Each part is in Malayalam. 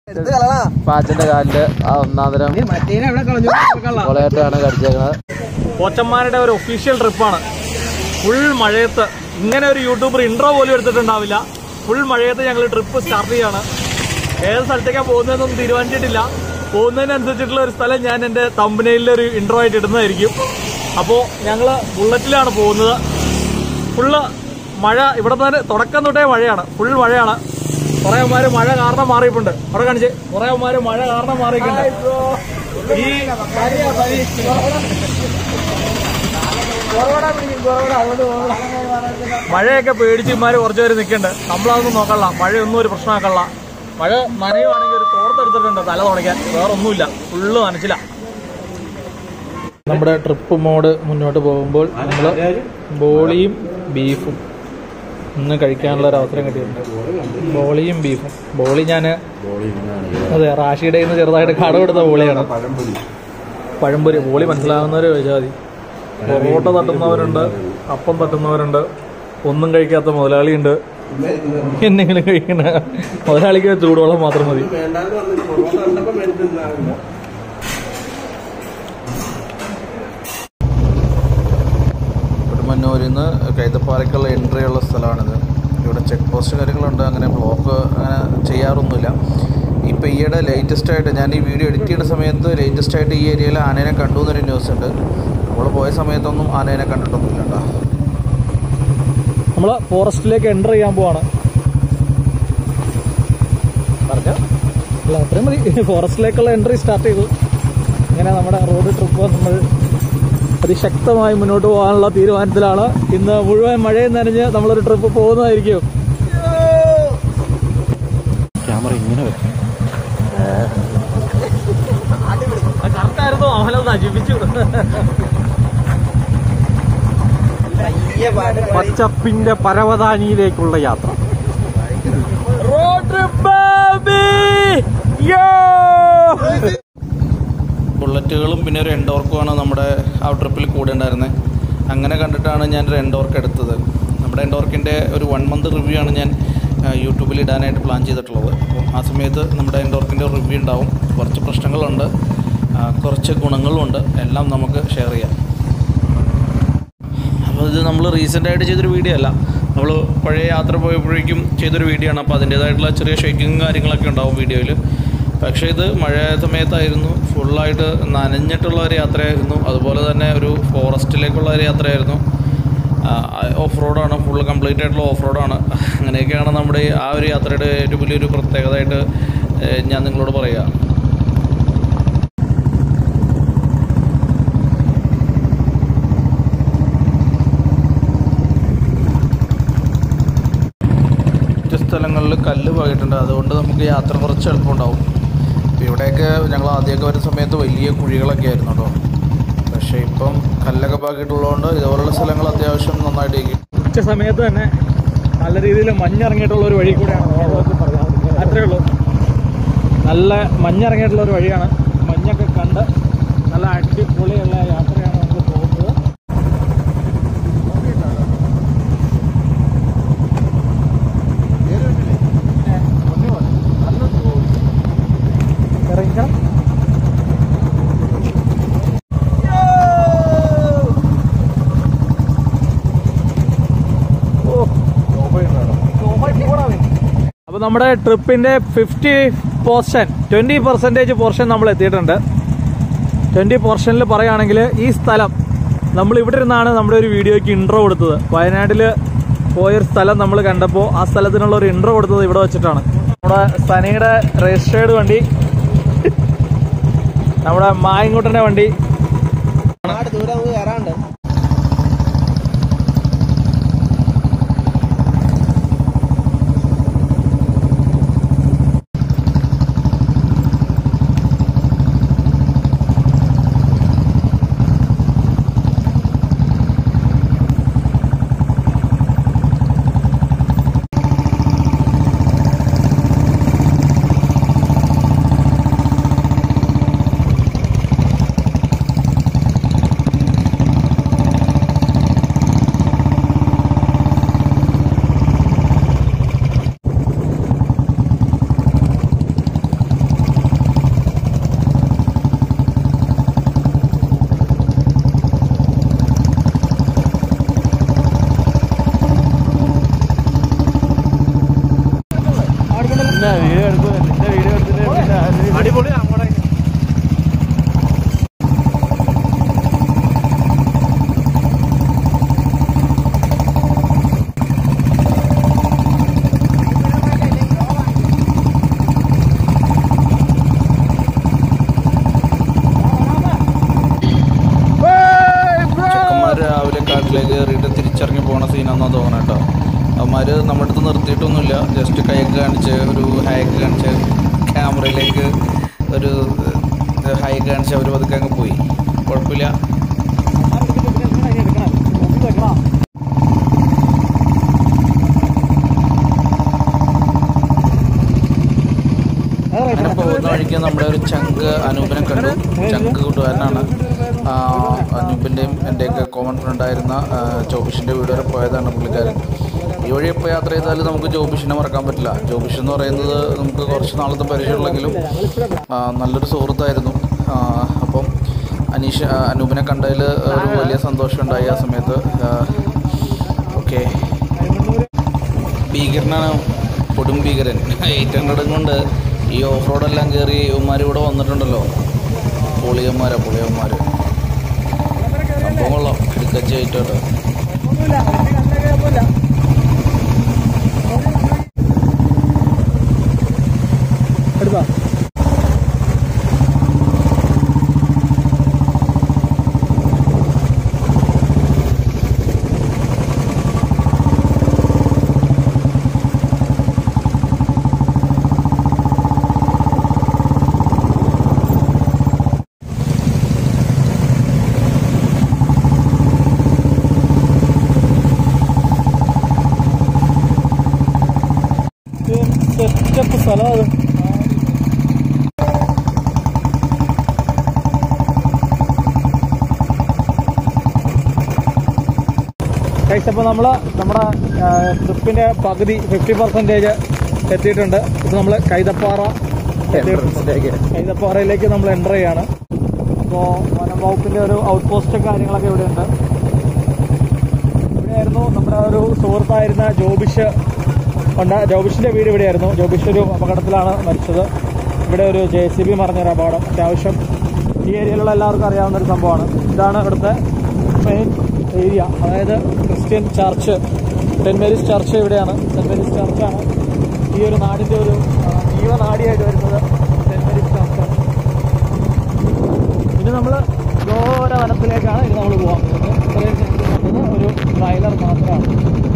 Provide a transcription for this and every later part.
എടുത്ത് കളടാ പാച്ചന്റെ കാലില് ആ ഒന്നാന്തരം നീ മറ്റേനെ എവിടെ കളഞ്ഞു കളാ കൊളയായിട്ടാണ് കടിച്ചേക്കണത് കോച്ചന്മാരുടെ ഒരു ഒഫീഷ്യൽ ട്രിപ്പാണ് ഫുൾ മഴയത്ത് ഇങ്ങനെ ഒരു യൂട്യൂബർ ഇൻട്രോ പോലും എടുത്തിട്ടുണ്ടാവില്ല ഫുൾ മഴയത്ത് ഞങ്ങൾ ട്രിപ്പ് സ്റ്റാർട്ട് ചെയ്യാണ് ഏത് സ്ഥലത്തേക്കാണ് പോകുന്നതെന്നൊന്നും തീരുമാനിച്ചിട്ടില്ല പോകുന്നതിനനുസരിച്ചിട്ടുള്ള ഒരു സ്ഥലം ഞാൻ എൻ്റെ തമ്പനയിലെ ഒരു ഇൻട്രോ ആയിട്ട് ഇടുന്നതായിരിക്കും അപ്പോൾ ഞങ്ങൾ ബുള്ളറ്റിലാണ് പോകുന്നത് ഫുള്ള് മഴ ഇവിടെ തന്നെ തുടക്കം തൊട്ടേ മഴയാണ് ഫുൾ മഴയാണ് കുറെ അമ്മമാര് മഴ കാരണം മാറിയിട്ടുണ്ട് അവിടെ കാണിച്ച് കുറെ അമ്മമാര് മഴ കാരണം മാറിയിട്ടുണ്ട് ഈ മഴയൊക്കെ പേടിച്ച് ഇമാര് കുറച്ച് പേര് നിൽക്കുന്നുണ്ട് നമ്മളതൊന്നും നോക്കല്ല മഴയൊന്നും ഒരു പ്രശ്നമാക്കല്ല മഴ നനയുവാണെങ്കിൽ ഒരു തോർത്തെടുത്തിട്ടുണ്ട് തല തുടയ്ക്കാൻ വേറെ ഒന്നുമില്ല ഫുള്ള് നനച്ചില്ല നമ്മുടെ ട്രിപ്പ് മോഡ് മുന്നോട്ട് പോകുമ്പോൾ നമ്മൾ ബോളിയും ബീഫും ഇന്ന് കഴിക്കാനുള്ള ഒരു അവസരം കിട്ടിയിട്ടുണ്ട് ബോളിയും ബീഫും ബോളി ഞാൻ അതെ റാഷിയുടെ നിന്ന് ചെറുതായിട്ട് കട കൊടുത്ത ബോളിയാണ് പഴംപൊരി ബോളി മനസ്സിലാവുന്നവർ ചോദിച്ചാൽ മതി പൊറോട്ട തട്ടുന്നവരുണ്ട് അപ്പം തട്ടുന്നവരുണ്ട് ഒന്നും കഴിക്കാത്ത മുതലാളിയുണ്ട് എന്തെങ്കിലും കഴിക്കണ മുതലാളിക്ക് ചൂടുവെള്ളം മാത്രം മതി കൊടുമന്നൂരിൽ നിന്ന് കൈതപ്പാറയ്ക്കുള്ള എൻട്രി ഉള്ള സ്ഥലമാണിത് ഇവിടെ ചെക്ക് പോസ്റ്റ് കാര്യങ്ങളുണ്ട് അങ്ങനെ ബ്ലോക്ക് അങ്ങനെ ചെയ്യാറൊന്നുമില്ല ഇപ്പോൾ ഈയിടെ ലേറ്റസ്റ്റ് ആയിട്ട് ഞാൻ ഈ വീഡിയോ എഡിറ്റ് ചെയ്യുന്ന സമയത്ത് ലേറ്റസ്റ്റ് ആയിട്ട് ഈ ഏരിയയിൽ ആനേനെ കണ്ടു എന്നൊരു ന്യൂസ് ഉണ്ട് നമ്മൾ പോയ സമയത്തൊന്നും ആനേനെ കണ്ടിട്ടൊന്നുമില്ല കേട്ടോ നമ്മൾ ഫോറസ്റ്റിലേക്ക് എൻ്റർ ചെയ്യാൻ പോവാണ് പറഞ്ഞോ അല്ല അത്രയും മതി ഫോറസ്റ്റിലേക്കുള്ള എൻട്രി സ്റ്റാർട്ട് ചെയ്തു ഇങ്ങനെ നമ്മുടെ റോഡ് ട്രിപ്പ് നമ്മൾ അതിശക്തമായി മുന്നോട്ട് പോകാനുള്ള തീരുമാനത്തിലാണ് ഇന്ന് മുഴുവൻ മഴയും നനഞ്ഞ് നമ്മളൊരു ട്രിപ്പ് പോകുന്നതായിരിക്കും ക്യാമറ ഇങ്ങനെ വെക്കും കറക്റ്റായിരുന്നു അവനത് നശിപ്പിച്ചു പച്ചപ്പിന്റെ പരവതാനിയിലേക്കുള്ള യാത്ര റോഡ് ട്രിപ്പ് ബുള്ളറ്റുകളും പിന്നെ ഒരു എൻഡോർക്കുമാണ് നമ്മുടെ ആ ട്രിപ്പിൽ കൂടെ ഉണ്ടായിരുന്നത് അങ്ങനെ കണ്ടിട്ടാണ് ഞാൻ ഒരു എൻഡോർക്ക് എടുത്തത് നമ്മുടെ എൻഡോർക്കിൻ്റെ ഒരു വൺ മന്ത് റിവ്യൂ ആണ് ഞാൻ ആ, യൂട്യൂബിൽ ഇടാനായിട്ട് പ്ലാൻ ചെയ്തിട്ടുള്ളത് അപ്പം ആ സമയത്ത് നമ്മുടെ എൻഡോർക്കിൻ്റെ റിവ്യൂ ഉണ്ടാവും കുറച്ച് പ്രശ്നങ്ങളുണ്ട് ആ, കുറച്ച് ഗുണങ്ങളുമുണ്ട് എല്ലാം നമുക്ക് ഷെയർ ചെയ്യാം അപ്പോൾ ഇത് നമ്മൾ റീസെൻ്റ് ആയിട്ട് ചെയ്തൊരു വീഡിയോ അല്ല നമ്മൾ പഴയ യാത്ര പോയപ്പോഴേക്കും ചെയ്തൊരു വീഡിയോ ആണ് അപ്പോൾ അതിൻ്റേതായിട്ടുള്ള ചെറിയ ഷേക്കിങ് കാര്യങ്ങളൊക്കെ ഉണ്ടാവും വീഡിയോയിൽ പക്ഷേ ഇത് മഴ സമയത്തായിരുന്നു ഫുള്ളായിട്ട് നനഞ്ഞിട്ടുള്ള ഒരു യാത്രയായിരുന്നു അതുപോലെ തന്നെ ഒരു ഫോറസ്റ്റിലേക്കുള്ള ഒരു യാത്രയായിരുന്നു ഓഫ് റോഡാണ് ഫുൾ കംപ്ലീറ്റ് ആയിട്ടുള്ള ഓഫ് റോഡാണ് അങ്ങനെയൊക്കെയാണ് നമ്മുടെ ഈ ആ ഒരു യാത്രയുടെ ഏറ്റവും വലിയൊരു പ്രത്യേകതയായിട്ട് ഏഹ്, ഞാൻ നിങ്ങളോട് പറയുക മറ്റ് സ്ഥലങ്ങളിൽ കല്ല് പോയിട്ടുണ്ട് അതുകൊണ്ട് നമുക്ക് യാത്ര കുറച്ച് എളുപ്പമുണ്ടാവും ഇപ്പോൾ ഇവിടെയൊക്കെ ഞങ്ങൾ ആദ്യമൊക്കെ വരുന്ന സമയത്ത് വലിയ കുഴികളൊക്കെ ആയിരുന്നു കേട്ടോ പക്ഷേ ഇപ്പം കല്ലൊക്കെ പാക്കിയിട്ടുള്ളതുകൊണ്ട് ഇതുപോലുള്ള സ്ഥലങ്ങൾ അത്യാവശ്യം നന്നായിട്ട് ഇരിക്കും ഉച്ച സമയത്ത് തന്നെ നല്ല രീതിയിൽ മഞ്ഞിറങ്ങിയിട്ടുള്ള ഒരു വഴി കൂടെയാണ് നമ്മൾ അത്രേ ഉള്ളൂ നല്ല മഞ്ഞിറങ്ങിയിട്ടുള്ള ഒരു വഴിയാണ് മഞ്ഞൊക്കെ കണ്ട് നല്ല അടിപൊളിയുള്ള യാത്രയാണ് നമുക്ക് പോകുന്നത് ഇറങ്ങിക്കണം അപ്പൊ നമ്മുടെ ട്രിപ്പിന്റെ fifty portion twenty percentage portion നമ്മൾ എത്തിയിട്ടുണ്ട് ട്വന്റി പോർഷനിൽ പറയുകയാണെങ്കിൽ ഈ സ്ഥലം നമ്മൾ ഇവിടെ ഇരുന്നാണ് നമ്മുടെ ഒരു വീഡിയോയ്ക്ക് ഇൻട്രോ കൊടുത്തത് വയനാട്ടിൽ പോയൊരു സ്ഥലം നമ്മൾ കണ്ടപ്പോൾ ആ സ്ഥലത്തിനുള്ള ഒരു ഇൻട്രോ കൊടുത്തത് ഇവിടെ വെച്ചിട്ടാണ് നമ്മുടെ സനിയുടെ രജിസ്റ്റേർഡ് വണ്ടി നമ്മുടെ മായങ്കുട്ടന്റെ വണ്ടി ഒരുപാട് ദൂരം നമുക്ക് കയറാണ്ട് വലിച്ചിട്ടൊന്നുമില്ല ജസ്റ്റ് കൈയൊക്കെ കാണിച്ച് ഒരു ഹായൊക്കെ കാണിച്ച് ക്യാമറയിലേക്ക് ഒരു ഹൈക്ക് കാണിച്ച് അവർ പതുക്കെ അങ്ങ് പോയി കുഴപ്പമില്ല അങ്ങനെ പോകുന്ന വഴിക്ക് നമ്മുടെ ഒരു ചങ്ക് അനൂപിനെ കണ്ടു ചങ്ക് കൂട്ടുകാരനാണ് ആ, അനൂപിൻ്റെയും എൻ്റെയൊക്കെ കോമൺ ഫ്രണ്ടായിരുന്ന ജോബിഷിൻ്റെ വീട് വരെ പോയതാണ് പുള്ളിക്കാരൻ ഈ വഴി എപ്പോൾ യാത്ര ചെയ്താലും നമുക്ക് ജോബിഷിനെ മറക്കാൻ പറ്റില്ല ജോബിഷ് എന്ന് പറയുന്നത് നമുക്ക് കുറച്ച് നാളത്തെ പരിചയമുള്ളെങ്കിലും ആ, നല്ലൊരു സുഹൃത്തായിരുന്നു ആ, അപ്പം അനീഷ് ആ, അനൂപിനെ കണ്ടതിൽ ഒരു വലിയ സന്തോഷമുണ്ടായി ആ സമയത്ത് ഓക്കെ ഭീകരനാണ് കൊടും ഭീകരൻ എയ്റ്റ് ഹൺഡ്രഡും കൊണ്ട് ഈ ഓഫ് റോഡെല്ലാം കയറി ഇവന്മാർ ഇവിടെ വന്നിട്ടുണ്ടല്ലോ പൊളിയന്മാരാ പൊളിയന്മാർ സംഭവം കൊള്ളാം എടുക്കച്ച് ആയിട്ടോട്ടോ എടുത്താ സെറ്റപ്പ് സ്ഥലം അത് ഗൈസ് അപ്പോൾ നമ്മൾ നമ്മുടെ ട്രിപ്പിൻ്റെ പകുതി ഫിഫ്റ്റി പെർസെൻറ്റേജ് എത്തിയിട്ടുണ്ട് ഇപ്പോൾ നമ്മൾ കൈതപ്പാറ കൈതപ്പാറയിലേക്ക് നമ്മൾ എൻ്റർ ചെയ്യാണ് അപ്പോൾ വനം വകുപ്പിൻ്റെ ഒരു ഔട്ട് പോസ്റ്റ് കാര്യങ്ങളൊക്കെ ഇവിടെ ഉണ്ട് ഇവിടെയായിരുന്നു നമ്മുടെ ഒരു സുഹൃത്തായിരുന്ന ജോബിഷ് ഉണ്ട് ജോബിഷിൻ്റെ വീട് ഇവിടെയായിരുന്നു ജോബിഷ് ഒരു അപകടത്തിലാണ് മരിച്ചത് ഇവിടെ ഒരു ജെ സി ബി മറിഞ്ഞൊരു അപകടം അത്യാവശ്യം ഈ ഏരിയയിലുള്ള എല്ലാവർക്കും അറിയാവുന്ന ഒരു സംഭവമാണ് ഇതാണ് ഇവിടുത്തെ മെയിൻ ഏരിയ അതായത് Christian church saint Mary's church ഇവിടെയാണ് സെൻറ് മേരീസ് ചർച്ചാണ് ഈ ഒരു നാടിൻ്റെ ഒരു ആ, ജീവനാടിയായിട്ട് വരുന്നത് സെൻറ് മേരീസ് ചർച്ചാണ് ഇനി നമ്മൾ ഘോര വനത്തിലേക്കാണ് ഇനി നമ്മൾ പോകാൻ പോകുന്നത് ഇത്രയും സമയത്ത് കണ്ടത് ഒരു ട്രailer മാത്രമാണ്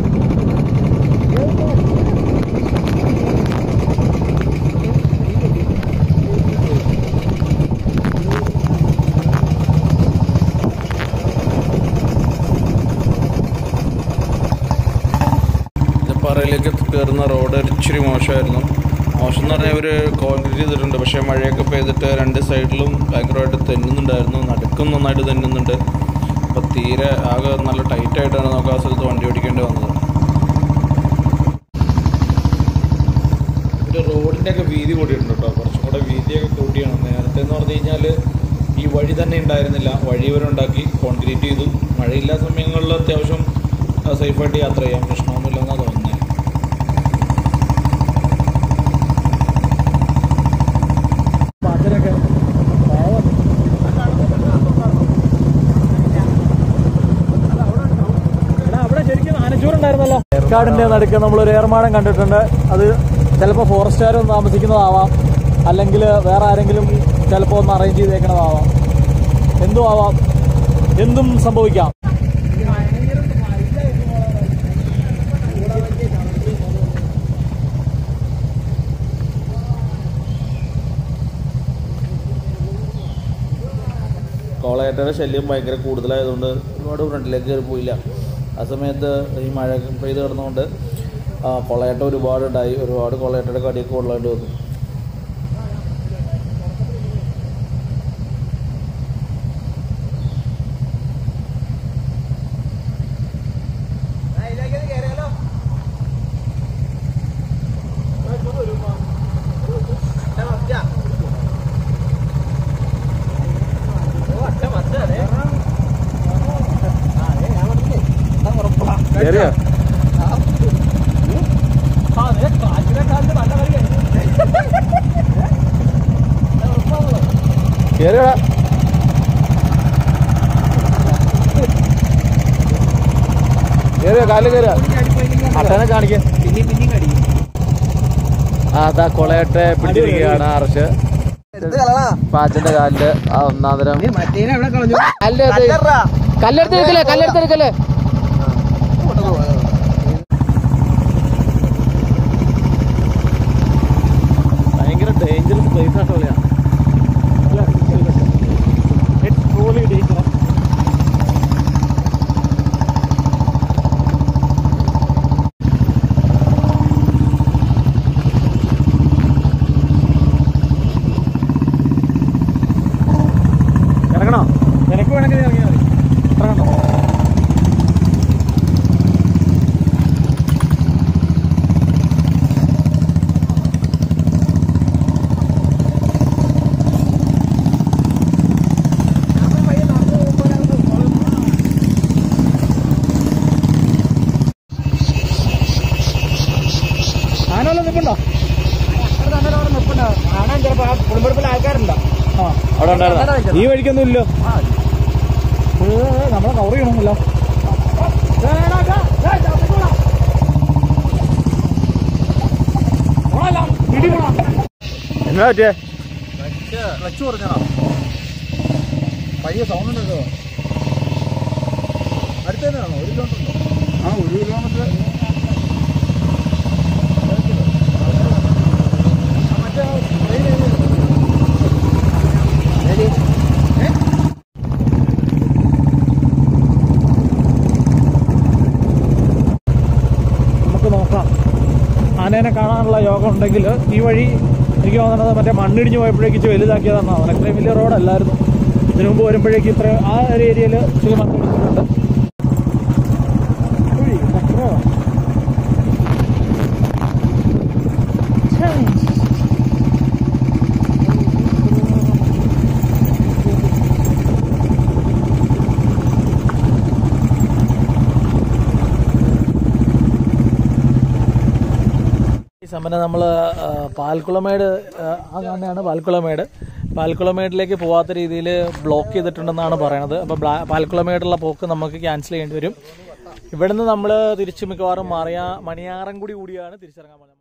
പാറയിലേക്ക് കയറുന്ന റോഡ് ഇച്ചിരി മോശമായിരുന്നു മോശം എന്ന് പറഞ്ഞാൽ ഇവർ കോൺക്രീറ്റ് ചെയ്തിട്ടുണ്ട് പക്ഷേ മഴയൊക്കെ പെയ്തിട്ട് രണ്ട് സൈഡിലും ഭയങ്കരമായിട്ട് തെന്നുന്നുണ്ടായിരുന്നു നടുക്കും നന്നായിട്ട് തെന്നുന്നുണ്ട് അപ്പോൾ തീരെ ആകെ നല്ല ടൈറ്റായിട്ടാണ് നമുക്ക് ആ സ്ഥലത്ത് വണ്ടി ഓടിക്കേണ്ടി വന്നത് ഒരു റോഡിൻ്റെ ഒക്കെ വീതി കൂടിയിട്ടുണ്ട് കേട്ടോ കുറച്ചും കൂടെ വീതിയൊക്കെ കൂട്ടിയാണ് നേരത്തെ എന്ന് പറഞ്ഞു കഴിഞ്ഞാൽ ഈ വഴി തന്നെ ഉണ്ടായിരുന്നില്ല വഴി ഇവരുണ്ടാക്കി കോൺക്രീറ്റ് ചെയ്തു മഴയില്ലാ സമയങ്ങളിൽ അത്യാവശ്യം സേഫായിട്ട് യാത്ര ചെയ്യാം പ്രശ്നമൊന്നുമില്ലെന്നാണ് തോന്നുന്നത് പാച്ചനൊക്കെ പാവം. എടാ, അവിടെ ശരിക്കും ആനച്ചൂറുണ്ടായിരുന്നല്ലോ കാടിന്റെ നടുക്ക് നമ്മളൊരു ഏർമാടം കണ്ടിട്ടുണ്ട് അത് ചിലപ്പോൾ ഫോറസ്റ്റുകാരും താമസിക്കുന്നതാവാം അല്ലെങ്കിൽ വേറെ ആരെങ്കിലും ചിലപ്പോൾ ഒന്ന് അറേഞ്ച് ചെയ്തേക്കണതാവാം എന്തും ആവാം എന്തും സംഭവിക്കാം കോളേറ്റയുടെ ശല്യം ഭയങ്കര കൂടുതലായതുകൊണ്ട് ഒരുപാട് ഫ്രണ്ടിലേക്ക് കയറി പോയില്ല ആ സമയത്ത് ഈ മഴ പെയ്ത് കിടന്നുകൊണ്ട് കൊളയേട്ട ഒരുപാട് ഉണ്ടായി ഒരുപാട് കൊളയേറ്റയുടെ കടിയൊക്കെ കൊള്ളേണ്ടി വന്നു കേറിയോ കേറിയോടാ കേറിയോ കാലിൽ കയറിയോ അട്ടനെ കാണിക്ക പിന്നെയും പിന്നെയും കടിക്കും ആ അതാ കൊളയട്ടെ പിടിച്ചിരിക്കുകയാണ് അറച്ച് എടുത്ത് കളടാ പാച്ചന്റെ കാലില് ആ ഒന്നാം തരം നീ മറ്റേനെ എവിടെ കളഞ്ഞു കല്ലെടുത്തെടുക്കല്ലേ കല്ലെടുത്തെടുക്കല്ലേ കുടുംബത്തിൽ ആൾക്കാരുണ്ടോ ആ അവിടെ ഉണ്ടായിരുന്നു ഈ വഴിക്കൊന്നും ഇല്ലോ നമ്മളെ കവർ ചെയ്യണമല്ലോ എന്നാ പറ്റിയേ ക്ലച്ച് പറഞ്ഞാണോ പയ്യ സൗണ്ട് ഉണ്ടല്ലോ അടുത്ത് തന്നെയാണോ ഒരു കിലോമീറ്റർ ഉണ്ടോ ആ ഒരു കിലോമീറ്റർ നമുക്ക് നോക്കാം ആനേനെ കാണാനുള്ള യോഗം ഉണ്ടെങ്കിൽ ഈ വഴി എനിക്ക് തോന്നുന്നത് മറ്റേ മണ്ണിടിഞ്ഞ് പോയപ്പോഴേക്ക് ഇച്ചിരി വലുതാക്കിയതാണ് അവൻ അത്രയും വലിയ റോഡല്ലായിരുന്നു ഇതിനു മുമ്പ് വരുമ്പോഴേക്ക് ഇത്ര ആ ഒരു ഏരിയയിൽ ഇച്ചിരി മണ്ണിടിച്ചിട്ടുണ്ട് ഉയ്, അത്രയോ? ഛേ. ഈ സമയം നമ്മൾ പാൽക്കുളമേട് ആ, ആ കാണുന്നതാണ് പാൽക്കുളമേട് പാൽക്കുളമേടിലേക്ക് പോകാത്ത രീതിയിൽ ബ്ലോക്ക് ചെയ്തിട്ടുണ്ടെന്നാണ് പറയണത് അപ്പോൾ പാൽക്കുളമേടുള്ള പോക്ക് നമുക്ക് ക്യാൻസൽ ചെയ്യേണ്ടി വരും ഇവിടുന്ന് നമ്മൾ തിരിച്ച് മിക്കവാറും മറിയാ മണിയാറൻകുടി കൂടിയാണ് തിരിച്ചിറങ്ങാൻ പോകുന്നത്